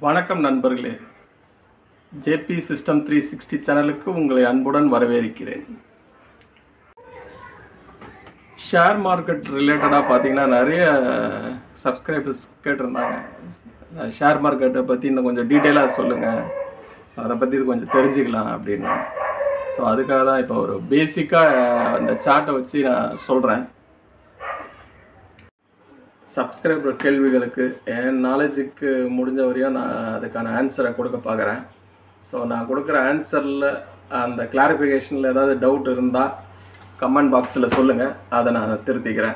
வணக்கம் நண்பர்களே JP system three sixty சேனலுக்கு உங்களை அன்புடன் வரவேற்கிறேன் ஷேர் மார்க்கெட் ரிலேட்டடாக பார்த்தீங்கன்னா நிறைய சப்ஸ்கிரைபர்ஸ் கேட்டிருந்தாங்க ஷேர் மார்க்கெட்டை பற்றி இன்னும் கொஞ்சம் டீட்டெயிலாக சொல்லுங்கள் ஸோ அதை பற்றி இது கொஞ்சம் தெரிஞ்சுக்கலாம் அப்படின்னு ஸோ அதுக்காக தான் இப்போ ஒரு பேசிக்காக அந்த சார்ட்டை வச்சு நான் சொல்கிறேன் சப்ஸ்கிரைபர் கேள்விகளுக்கு என் நாலேஜுக்கு முடிஞ்ச வரையும் நான் அதுக்கான ஆன்சரை கொடுக்க பார்க்குறேன் ஸோ நான் கொடுக்குற ஆன்சரில் அந்த கிளாரிஃபிகேஷனில் ஏதாவது டவுட் இருந்தால் கமெண்ட் பாக்ஸில் சொல்லுங்கள் அதை நான் திருத்திக்கிறேன்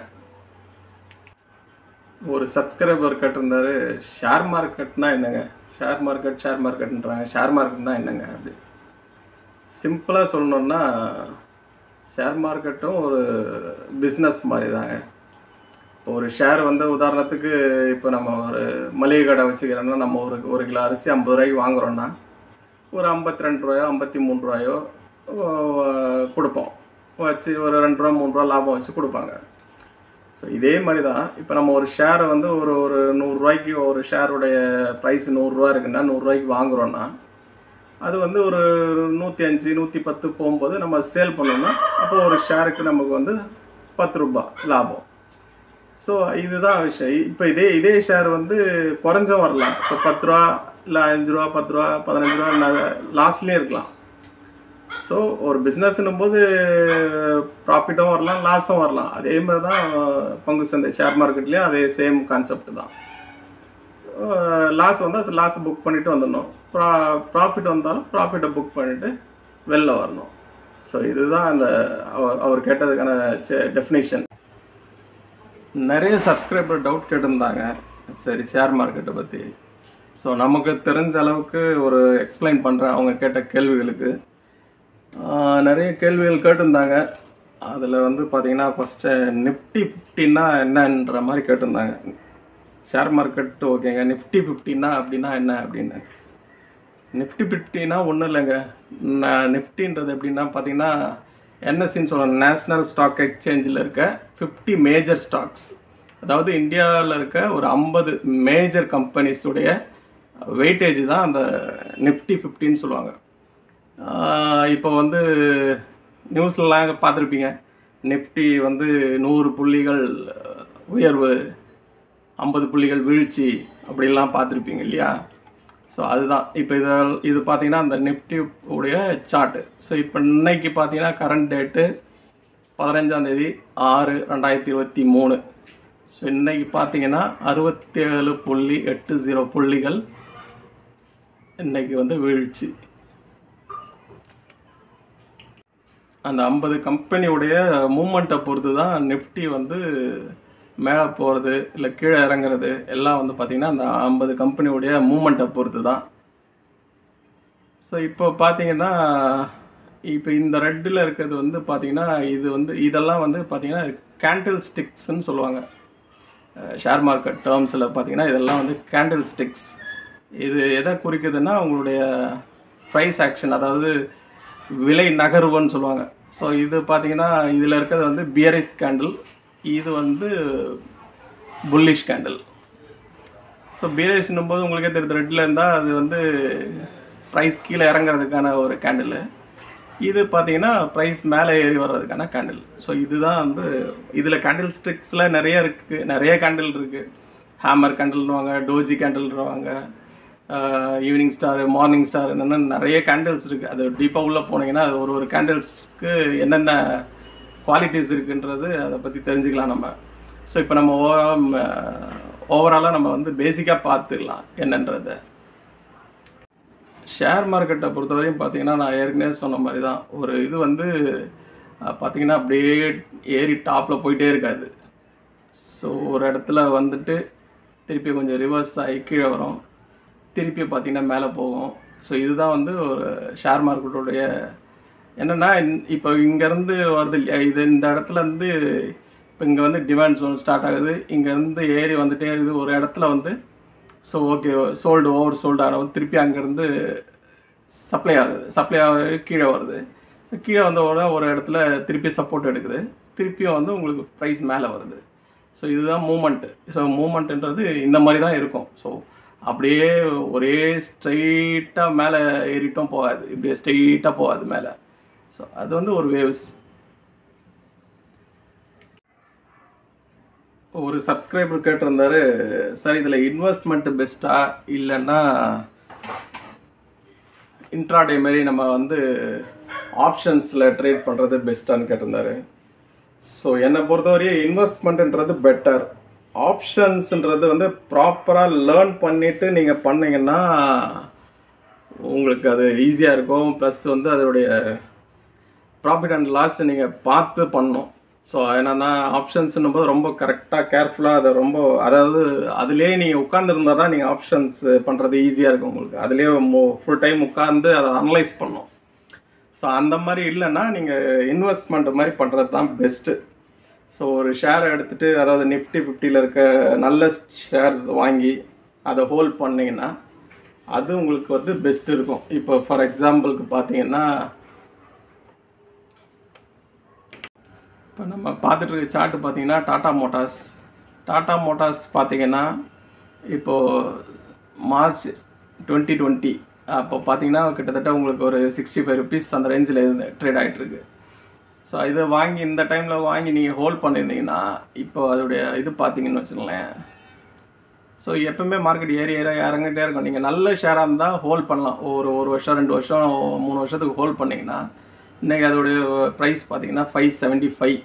ஒரு சப்ஸ்கிரைபர் கேட்டிருந்தாரு ஷேர் மார்க்கெட்னா என்னங்க ஷேர் மார்க்கெட் ஷேர் மார்க்கெட்ன்றாங்க ஷேர் மார்க்கெட்னா என்னங்க அப்படி சிம்பிளாக சொல்லணுன்னா ஷேர் மார்க்கெட்டும் ஒரு பிஸ்னஸ் மாதிரி தாங்க இப்போ ஒரு ஷேர் வந்து உதாரணத்துக்கு இப்போ நம்ம ஒரு மளிகை கடை வச்சுக்கிறோன்னா நம்ம ஒரு ஒரு கிலோ அரிசி ஐம்பது ரூபாய்க்கு வாங்குறோன்னா ஒரு ஐம்பத்தி ரெண்டு ரூபாயோ ஐம்பத்தி மூணு ரூபாயோ ஆஹ், கொடுப்போம் வச்சு ஒரு ரெண்டு ரூபா மூணு ரூபா லாபம் வச்சு கொடுப்பாங்க ஸோ இதே மாதிரி தான் இப்போ நம்ம ஒரு ஷேரை வந்து ஒரு ஒரு நூறுரூவாய்க்கு ஒரு ஷேருடைய ப்ரைஸ் நூறுரூவா இருக்குன்னா நூறுரூவாய்க்கு வாங்குறோன்னா அது வந்து ஒரு நூற்றி அஞ்சு நூற்றி பத்து போகும்போது நம்ம சேல் பண்ணோம்னா அப்போ ஒரு ஷேருக்கு நமக்கு வந்து பத்து ரூபாய் லாபம் ஸோ இதுதான் விஷயம் இப்போ இதே இதே ஷேர் வந்து குறைஞ்சும் வரலாம் ஸோ பத்து ரூபா இல்லை அஞ்சு ரூபா பத்து ரூபா பதினஞ்சு ரூபா லாஸ்ட்லேயும் இருக்கலாம் ஸோ ஒரு பிஸ்னஸ்னும் போது ப்ராஃபிட்டும் வரலாம் லாஸும் வரலாம் அதே மாதிரி தான் பங்கு சந்தை ஷேர் மார்க்கெட்லேயும் அதே சேம் கான்செப்ட் தான் லாஸ் வந்தால் லாஸை புக் பண்ணிவிட்டு வந்துடணும் ப்ரா ப்ராஃபிட் வந்தாலும் ப்ராஃபிட்டை புக் பண்ணிவிட்டு வெளில வரணும் ஸோ இதுதான் அந்த அவர் அவர் கேட்டதுக்கான டெஃபினேஷன் நிறைய சப்ஸ்கிரைபர் டவுட் கேட்டிருந்தாங்க சரி ஷேர் மார்க்கெட்டை பற்றி ஸோ நமக்கு தெரிஞ்ச அளவுக்கு ஒரு எக்ஸ்பிளைன் பண்ணுறேன் அவங்க கேட்ட கேள்விகளுக்கு ஆஹ் நிறைய கேள்விகள் கேட்டிருந்தாங்க அதில் வந்து பார்த்தீங்கன்னா ஃபஸ்ட்டு நிஃப்டி ஃபிஃப்டின்னா என்னன்ற மாதிரி கேட்டிருந்தாங்க ஷேர் மார்க்கெட் ஓகேங்க நிஃப்டி ஃபிஃப்டின்னா அப்படின்னா என்ன அப்படின்னு நிஃப்டி ஃபிஃப்டினா ஒன்றும் இல்லைங்க நான் நிஃப்டின்றது எப்படின்னா பார்த்தீங்கன்னா என்எஸ்சின்னு சொல்லணும் நேஷ்னல் ஸ்டாக் எக்ஸ்சேஞ்சில் இருக்க ஃபிஃப்டி மேஜர் ஸ்டாக்ஸ் அதாவது இந்தியாவில் இருக்க ஒரு ஐம்பது மேஜர் கம்பெனிஸுடைய வெயிட்டேஜ் தான் அந்த நிஃப்டி ஃபிஃப்டின்னு சொல்லுவாங்க ஆஹ் இப்போ வந்து நியூஸ்லலாம் பார்த்துருப்பீங்க நிஃப்டி வந்து நூறு புள்ளிகள் உயர்வு ஐம்பது புள்ளிகள் வீழ்ச்சி அப்படிலாம் பார்த்துருப்பீங்க இல்லையா ஸோ அதுதான் இப்போ இதை இது பார்த்தீங்கன்னா அந்த நிஃப்டி உடைய சார்ட்டு ஸோ இப்போ இன்னைக்கு பார்த்தீங்கன்னா கரண்ட் டேட்டு பதினஞ்சாந்தேதி ஆறு ரெண்டாயிரத்தி இருபத்தி மூணு ஸோ இன்னைக்கு பார்த்தீங்கன்னா அறுபத்தேழு புள்ளி எட்டு ஜீரோ புள்ளிகள் இன்னைக்கு வந்து வீழ்ச்சி அந்த ஐம்பது கம்பெனியுடைய மூமெண்ட்டை பொறுத்து தான் நிஃப்டி வந்து மேலே போகிறது இல்லை கீழே இறங்குறது எல்லாம் வந்து பார்த்திங்கன்னா அந்த ஐம்பது கம்பெனியுடைய மூமெண்ட்டை பொறுத்து தான் ஸோ இப்போ பார்த்தீங்கன்னா இப்போ இந்த ரெட்டில் இருக்கிறது வந்து பார்த்தீங்கன்னா இது வந்து இதெல்லாம் வந்து பார்த்தீங்கன்னா கேண்டில் ஸ்டிக்ஸ்ன்னு சொல்லுவாங்க ஷேர் மார்க்கெட் டேர்ம்ஸில் பார்த்தீங்கன்னா இதெல்லாம் வந்து கேண்டில் ஸ்டிக்ஸ் இது எதை குறிக்குதுன்னா உங்களுடைய ப்ரைஸ் ஆக்ஷன் அதாவது விலை நகர்வுன்னு சொல்லுவாங்க ஸோ இது பார்த்தீங்கன்னா இதில் இருக்கிறது வந்து பியரிஸ் கேண்டில் இது வந்து புல்லிஷ் கேண்டில் ஸோ பியரிஷ்னும் போது உங்களுக்கே தெரியுது ரெட்டில் இருந்தால் அது வந்து ப்ரைஸ் கீழே இறங்குறதுக்கான ஒரு கேண்டில் இது பார்த்தீங்கன்னா ப்ரைஸ் மேலே ஏறி வர்றதுக்கான கேண்டில் ஸோ இதுதான் வந்து இதில் கேண்டில் ஸ்டிக்ஸில் நிறைய இருக்குது நிறைய கேண்டில் இருக்குது ஹேமர் கேண்டில்னுவாங்க டோஜி கேண்டில்ன்றவாங்க ஈவினிங் ஸ்டார் மார்னிங் ஸ்டார் என்னென்ன நிறைய கேண்டில்ஸ் இருக்குது அது டீப்பாக உள்ளே போனீங்கன்னா அது ஒரு ஒரு கேண்டில்ஸ்க்கு என்னென்ன குவாலிட்டிஸ் இருக்குன்றது அதை பற்றி தெரிஞ்சுக்கலாம் நம்ம ஸோ இப்போ நம்ம ஓவராலாக நம்ம வந்து பேசிக்காக பார்த்துக்கலாம் என்னன்றதை ஷேர் மார்க்கெட்டை பொறுத்தவரையும் பார்த்தீங்கன்னா நான் ஏற்கனவே சொன்ன மாதிரி தான் ஒரு இது வந்து அஹ், பார்த்தீங்கன்னா அப்படியே ஏறி டாப்பில் போயிட்டே இருக்காது ஸோ ஒரு இடத்துல வந்துட்டு திருப்பி கொஞ்சம் ரிவர்ஸ் ஆகி கீழே வரும் திருப்பி பார்த்தீங்கன்னா மேலே போகும் ஸோ இதுதான் வந்து ஒரு ஷேர் மார்க்கெட்டோடைய என்னென்னா இப்போ இங்கேருந்து வருது இல்லையா இது இந்த இடத்துல இருந்து இப்போ இங்கே வந்து டிமாண்ட் ஜோன் ஸ்டார்ட் ஆகுது இங்கேருந்து ஏறி வந்துட்டே இருக்குது ஒரு இடத்துல வந்து so okay sold oversold ஆனது திருப்பி அங்கேருந்து சப்ளை ஆகுது சப்ளை ஆக கீழே வருது ஸோ கீழே வந்த உடனே ஒரு இடத்துல திருப்பி சப்போர்ட் எடுக்குது திருப்பியும் வந்து உங்களுக்கு ப்ரைஸ் மேலே வருது ஸோ இதுதான் மூமெண்ட்டு ஸோ மூமெண்ட்டுன்றது இந்த மாதிரி தான் இருக்கும் ஸோ அப்படியே ஒரே ஸ்ட்ரெயிட்டாக மேலே ஏறிட்டும் போகாது இப்படியே ஸ்ட்ரெயிட்டாக போகாது மேலே ஸோ அது வந்து ஒரு வேவ்ஸ் ஒரு சப்ஸ்கிரைபர் கேட்டிருந்தாரு சார் இதில் இன்வெஸ்ட்மெண்ட் பெஸ்ட்டா இல்லைன்னா இன்ட்ராடே மாரி நம்ம வந்து ஆப்ஷன்ஸில் ட்ரேட் பண்ணுறது பெஸ்ட்டான்னு கேட்டிருந்தாரு ஸோ என்னை பொறுத்தவரையும் இன்வெஸ்ட்மெண்ட்ன்றது பெட்டர் ஆப்ஷன்ஸ்ன்றது வந்து ப்ராப்பராக லேர்ன் பண்ணிவிட்டு நீங்கள் பண்ணீங்கன்னா உங்களுக்கு அது ஈஸியாக இருக்கும் ப்ளஸ் வந்து அதோடைய ப்ராஃபிட் அண்ட் லாஸ் நீங்கள் பார்த்து பண்ணணும் ஸோ என்னென்னா ஆப்ஷன்ஸ்னும் போது ரொம்ப கரெக்டாக கேர்ஃபுல்லாக அதை ரொம்ப அதாவது அதுலேயே நீங்கள் உட்காந்துருந்தா தான் நீங்கள் ஆப்ஷன்ஸ் பண்ணுறது ஈஸியாக இருக்கும் உங்களுக்கு அதுலேயே ஃபுல் டைம் உட்காந்து அதை அனலைஸ் பண்ணணும் ஸோ அந்த மாதிரி இல்லைன்னா நீங்கள் இன்வெஸ்ட்மெண்ட் மாதிரி பண்ணுறது தான் பெஸ்ட்டு ஸோ ஒரு ஷேரை எடுத்துகிட்டு அதாவது நிஃப்டி ஃபிஃப்டியில் இருக்க நல்ல ஷேர்ஸ் வாங்கி அதை ஹோல்ட் பண்ணிங்கன்னா அது உங்களுக்கு வந்து பெஸ்ட் இருக்கும் இப்போ ஃபார் எக்ஸாம்பிளுக்கு பார்த்தீங்கன்னா இப்போ நம்ம பார்த்துட்டு இருக்க சார்ட்டு பார்த்தீங்கன்னா டாடா மோட்டார்ஸ் டாடா மோட்டார்ஸ் பார்த்தீங்கன்னா இப்போது மார்ச் டுவெண்ட்டி டுவெண்ட்டி அப்போ பார்த்தீங்கன்னா கிட்டத்தட்ட உங்களுக்கு ஒரு சிக்ஸ்டி ஃபைவ் ருபீஸ் அந்த ரேஞ்சில் இருந்து ட்ரேட் ஆகிட்டுருக்கு ஸோ இதை வாங்கி இந்த டைமில் வாங்கி நீங்கள் ஹோல்ட் பண்ணியிருந்தீங்கன்னா இப்போ அதோடைய இது பார்த்தீங்கன்னு வச்சுக்கோங்களேன் ஸோ எப்பவுமே மார்க்கெட் ஏறி ஏற இறங்கிட்டே இருக்கும் நீங்கள் நல்ல ஷேராக இருந்தால் ஹோல்ட் பண்ணலாம் ஒரு ஒரு வருஷம் ரெண்டு வருஷம் மூணு வருஷத்துக்கு ஹோல்ட் பண்ணிங்கன்னா இன்றைக்கி அதோடைய ப்ரைஸ் பார்த்தீங்கன்னா ஃபைவ் செவன்ட்டி ஃபைவ்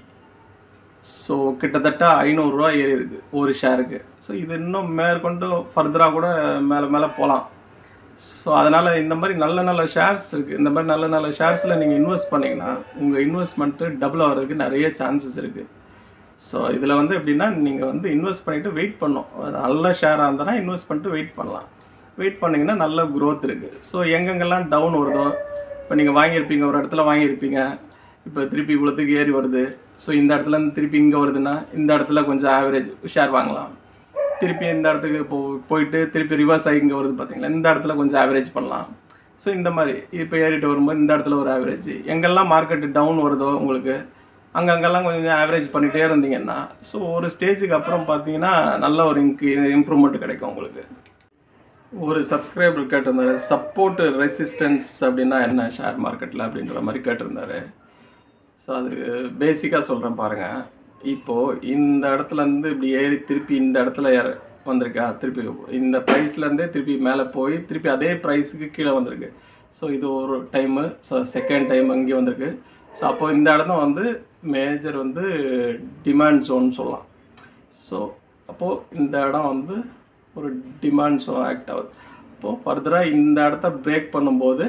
ஸோ கிட்டத்தட்ட ஐநூறுரூவா ஏறி இருக்கு ஒரு ஷேருக்கு ஸோ இது இன்னும் மேற்கொண்டு ஃபர்தராக கூட மேலே மேலே போகலாம் ஸோ அதனால் இந்த மாதிரி நல்ல நல்ல ஷேர்ஸ் இருக்குது இந்த மாதிரி நல்ல நல்ல ஷேர்ஸில் நீங்கள் இன்வெஸ்ட் பண்ணிங்கன்னா உங்கள் இன்வெஸ்ட்மெண்ட்டு டபுள் ஆகிறதுக்கு நிறைய சான்சஸ் இருக்குது ஸோ இதில் வந்து எப்படின்னா நீங்கள் வந்து இன்வெஸ்ட் பண்ணிவிட்டு வெயிட் பண்ணணும் நல்ல ஷேராக இருந்தனா இன்வெஸ்ட் பண்ணிட்டு வெயிட் பண்ணலாம் வெயிட் பண்ணிங்கன்னா நல்ல க்ரோத் இருக்குது ஸோ எங்கெங்கெல்லாம் டவுன் வருதோ இப்போ நீங்கள் வாங்கியிருப்பீங்க ஒரு இடத்துல வாங்கியிருப்பீங்க இப்போ திருப்பி இவ்வளோத்துக்கு ஏறி வருது ஸோ இந்த இடத்துல இருந்து திருப்பி இங்கே வருதுன்னா இந்த இடத்துல கொஞ்சம் ஆவரேஜ் ஷேர் வாங்கலாம் திருப்பி இந்த இடத்துக்கு போ போயிட்டு திருப்பி ரிவர்ஸ் ஆகி இங்கே வருது பார்த்தீங்களா இந்த இடத்துல கொஞ்சம் ஆவரேஜ் பண்ணலாம் ஸோ இந்த மாதிரி இப்போ ஏறிட்டு வரும்போது இந்த இடத்துல ஒரு ஆவரேஜ் எங்கெல்லாம் மார்க்கெட்டு டவுன் வருதோ உங்களுக்கு அங்கங்கெல்லாம் கொஞ்சம் ஆவரேஜ் பண்ணிகிட்டே இருந்தீங்கன்னா ஸோ ஒரு ஸ்டேஜுக்கு அப்புறம் பார்த்தீங்கன்னா நல்ல ஒரு இன்க்ரீ இம்ப்ரூவ்மெண்ட் கிடைக்கும் உங்களுக்கு ஒரு சப்ஸ்கிரைபர் கேட்டிருந்தாரு சப்போர்ட் ரெசிஸ்டன்ஸ் அப்படின்னா என்ன ஷேர் மார்க்கெட்டில் அப்படின்ற மாதிரி கேட்டிருந்தாரு ஸோ அது பேசிக்காக சொல்கிறேன் பாருங்கள் இப்போது இந்த இடத்துலேருந்து இப்படி ஏறி திருப்பி இந்த இடத்துல ஏற வந்திருக்கா திருப்பி இந்த ப்ரைஸ்லேருந்தே திருப்பி மேலே போய் திருப்பி அதே ப்ரைஸுக்கு கீழே வந்திருக்கு ஸோ இது ஒரு டைமு ஸோ செகண்ட் டைம் அங்கே வந்திருக்கு ஸோ அப்போ இந்த இடம் வந்து மேஜர் வந்து டிமாண்ட் ஜோன் சொல்லலாம் ஸோ அப்போது இந்த இடம் வந்து ஒரு டிமாண்ட் ஜோன் ஆக்ட் ஆகுது அப்போது ஃபர்தராக இந்த இடத்த பிரேக் பண்ணும்போது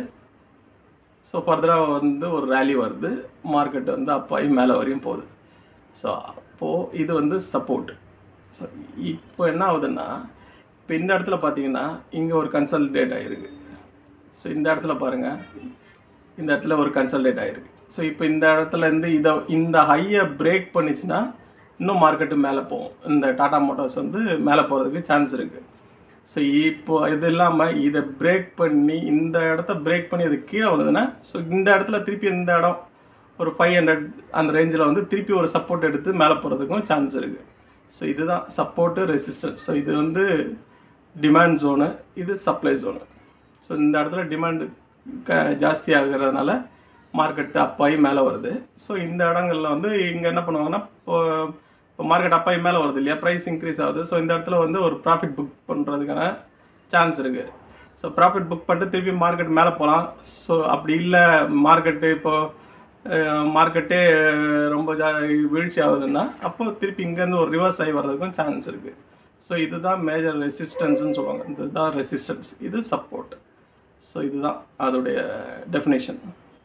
ஸோ ஃபர்தராக வந்து ஒரு ரேலி வருது மார்க்கெட் வந்து அப்பாயி மேலே வரையும் போகுது ஸோ அப்போது இது வந்து சப்போர்ட் ஸோ இப்போ என்ன ஆகுதுன்னா இப்போ இந்த இடத்துல பார்த்தீங்கன்னா இங்கே ஒரு கன்சல்டேட் ஆகிருக்கு ஸோ இந்த இடத்துல பாருங்கள் இந்த இடத்துல ஒரு கன்சல்டேட் ஆகிருக்கு ஸோ இப்போ இந்த இடத்துல இருந்து இதை இந்த ஹையை பிரேக் பண்ணிச்சுன்னா இன்னும் மார்க்கெட்டு மேலே போகும் இந்த டாடா மோட்டார்ஸ் வந்து மேலே போகிறதுக்கு சான்ஸ் இருக்குது ஸோ இப்போ இது இல்லாமல் இதை பிரேக் பண்ணி இந்த இடத்த பிரேக் பண்ணி அது கீழே வந்ததுன்னா ஸோ இந்த இடத்துல திருப்பி இந்த இடம் ஒரு ஃபைவ் ஹண்ட்ரட் அந்த ரேஞ்சில் வந்து திருப்பி ஒரு சப்போர்ட் எடுத்து மேலே போகிறதுக்கும் சான்ஸ் இருக்குது ஸோ இதுதான் சப்போர்ட்டு ரெசிஸ்டன்ஸ் ஸோ இது வந்து டிமாண்ட் ஜோனு இது சப்ளை ஜோனு ஸோ இந்த இடத்துல டிமாண்டு க ஜாஸ்தி ஆகிறதுனால மார்க்கெட் அப்பாயி மேலே வருது ஸோ இந்த இடங்கள்ல வந்து இங்கே என்ன பண்ணுவாங்கன்னா இப்போ இப்போ மார்க்கெட் அப்பாயி மேலே வருது இல்லையா ப்ரைஸ் இன்க்ரீஸ் ஆகுது ஸோ இந்த இடத்துல வந்து ஒரு ப்ராஃபிட் புக் பண்ணுறதுக்கான சான்ஸ் இருக்குது ஸோ ப்ராஃபிட் புக் பண்ணிட்டு திருப்பி மார்க்கெட் மேலே போகலாம் ஸோ அப்படி இல்லை மார்க்கெட்டு இப்போது மார்க்கெட்டே ரொம்ப ஜா வீழ்ச்சி ஆகுதுன்னா அப்போ திருப்பி இங்கேருந்து ஒரு ரிவர்ஸ் ஆகி வர்றதுக்கும் சான்ஸ் இருக்குது ஸோ இதுதான் மேஜர் ரெசிஸ்டன்ஸ்னு சொல்லுவாங்க இதுதான் ரெசிஸ்டன்ஸ் இது சப்போர்ட் ஸோ இதுதான் அதோடைய டெஃபினேஷன்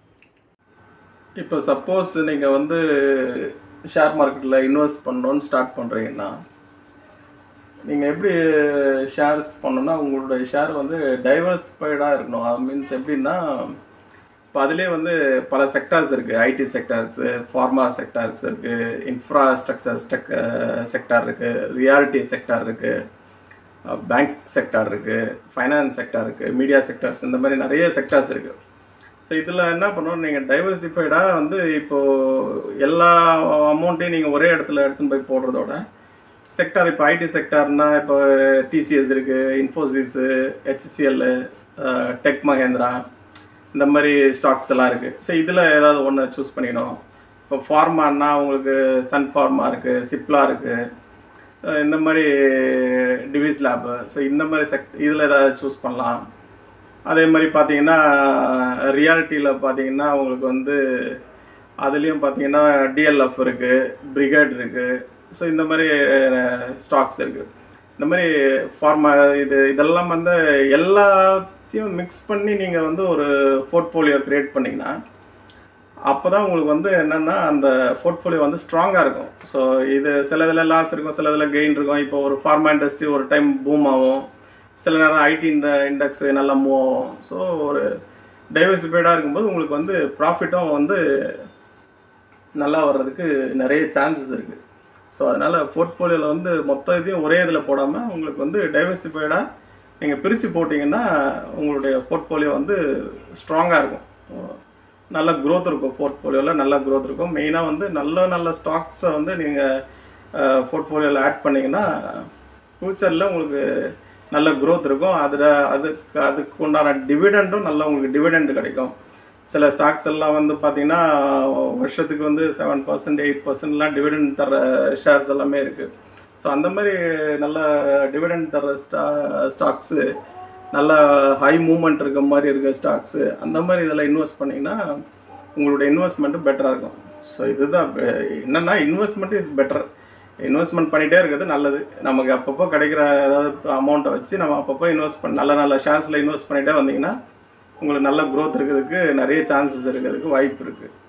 இப்போ சப்போஸ் நீங்கள் வந்து ஷேர் மார்க்கெட்டில் இன்வெஸ்ட் பண்ணணும்னு ஸ்டார்ட் பண்ணுறீங்கன்னா நீங்கள் எப்படி ஷேர்ஸ் பண்ணணும்னா உங்களுடைய ஷேர் வந்து டைவர்ஸ்ஃபைடாக இருக்கணும் மீன்ஸ் எப்படின்னா இப்போ அதிலே வந்து பல செக்டார்ஸ் இருக்குது ஐடி செக்டார்ஸு ஃபார்மா செக்டார்ஸ் இருக்குது இன்ஃப்ராஸ்ட்ரக்சர் ஸ்டெக் செக்டார் இருக்குது ரியாலிட்டி செக்டார் இருக்குது பேங்க் செக்டார் இருக்குது ஃபைனான்ஸ் செக்டார் இருக்குது மீடியா செக்டார்ஸ் இந்த மாதிரி நிறைய செக்டார்ஸ் இருக்குது ஸோ இதில் என்ன பண்ணணும் நீங்கள் டைவர்சிஃபைடாக வந்து இப்போது எல்லா அமௌண்ட்டையும் நீங்கள் ஒரே இடத்துல எடுத்துன்னு போய் போடுறதோட செக்டார் இப்போ ஐடி செக்டார்னா இப்போ டிசிஎஸ் இருக்குது இன்ஃபோசிஸு ஹெச்சிஎல் டெக் மகேந்திரா இந்த மாதிரி ஸ்டாக்ஸ் எல்லாம் இருக்குது ஸோ இதில் ஏதாவது ஒன்று சூஸ் பண்ணிக்கணும் இப்போ ஃபார்மான்னா உங்களுக்கு சன் ஃபார்மா இருக்குது சிப்லா இருக்குது இந்த மாதிரி டிவிஸ் லேபு ஸோ இந்த மாதிரி செக் இதில் ஏதாவது சூஸ் பண்ணலாம் அதே மாதிரி பார்த்தீங்கன்னா ரியாலிட்டியில் பார்த்தீங்கன்னா உங்களுக்கு வந்து அதுலேயும் பார்த்தீங்கன்னா டிஎல்எஃப் இருக்குது பிரிகேட் இருக்குது ஸோ இந்த மாதிரி ஸ்டாக்ஸ் இருக்குது இந்த மாதிரி ஃபார்மா இது இதெல்லாம் வந்து எல்லாத்தையும் மிக்ஸ் பண்ணி நீங்கள் வந்து ஒரு போர்ட்ஃபோலியோ க்ரியேட் பண்ணிங்கன்னா அப்போ தான் உங்களுக்கு வந்து என்னென்னா அந்த போர்ட்ஃபோலியோ வந்து ஸ்ட்ராங்காக இருக்கும் ஸோ இது சில இதில் லாஸ் இருக்கும் சில இதில் கெயின் இருக்கும் இப்போ ஒரு ஃபார்மா இண்டஸ்ட்ரி ஒரு டைம் பூம் ஆகும் சில நேரம் ஐடி இந்த இண்டெக்ஸ் நல்லா மூவ் ஆகும் ஸோ ஒரு டைவர்சிஃபைடாக இருக்கும்போது உங்களுக்கு வந்து ப்ராஃபிட்டும் வந்து நல்லா வர்றதுக்கு நிறைய சான்சஸ் இருக்குது ஸோ அதனால் போர்ட்ஃபோலியோவில் வந்து மொத்த இதையும் ஒரே இதில் போடாமல் உங்களுக்கு வந்து டைவர்சிஃபைடாக நீங்கள் பிரித்து போட்டிங்கன்னா உங்களுடைய போர்ட்ஃபோலியோ வந்து ஸ்ட்ராங்காக இருக்கும் நல்ல க்ரோத் இருக்கும் போர்ட்ஃபோலியோவில் நல்ல க்ரோத் இருக்கும் மெயினாக வந்து நல்ல நல்ல ஸ்டாக்ஸை வந்து நீங்கள் போர்ட்ஃபோலியோவில் ஆட் பண்ணிங்கன்னா ஃப்யூச்சரில் உங்களுக்கு நல்ல க்ரோத் இருக்கும் அதில் அதுக்கு அதுக்கு உண்டான டிவிடெண்டும் நல்ல உங்களுக்கு டிவிடெண்ட் கிடைக்கும் சில ஸ்டாக்ஸ் எல்லாம் வந்து பார்த்தீங்கன்னா வருஷத்துக்கு வந்து செவன் பர்சன்ட் எயிட் பர்சன்ட்லாம் டிவிடெண்ட் தர ஷேர்ஸ் எல்லாமே இருக்குது ஸோ அந்த மாதிரி நல்ல டிவிடெண்ட் தர ஸ்டா ஸ்டாக்ஸு நல்ல ஹை மூமெண்ட் இருக்க மாதிரி இருக்க ஸ்டாக்ஸு அந்த மாதிரி இதில் இன்வெஸ்ட் பண்ணிங்கன்னா உங்களுடைய இன்வெஸ்ட்மெண்ட்டு பெட்டராக இருக்கும் ஸோ இதுதான் என்னென்னா இன்வெஸ்ட்மெண்ட் இஸ் பெட்டர் இன்வெஸ்ட்மெண்ட் பண்ணிகிட்டே இருக்கிறது நல்லது நமக்கு அப்பப்போ கிடைக்கிற ஏதாவது அமௌண்ட்டை வச்சு நம்ம அப்பப்போ இன்வெஸ்ட் பண்ண நல்ல நல்ல ஷேர்ஸில் இன்வெஸ்ட் பண்ணிகிட்டே வந்தீங்கன்னா உங்களுக்கு நல்ல க்ரோத் இருக்கிறதுக்கு நிறைய சான்சஸ் இருக்கிறதுக்கு வாய்ப்பு இருக்குது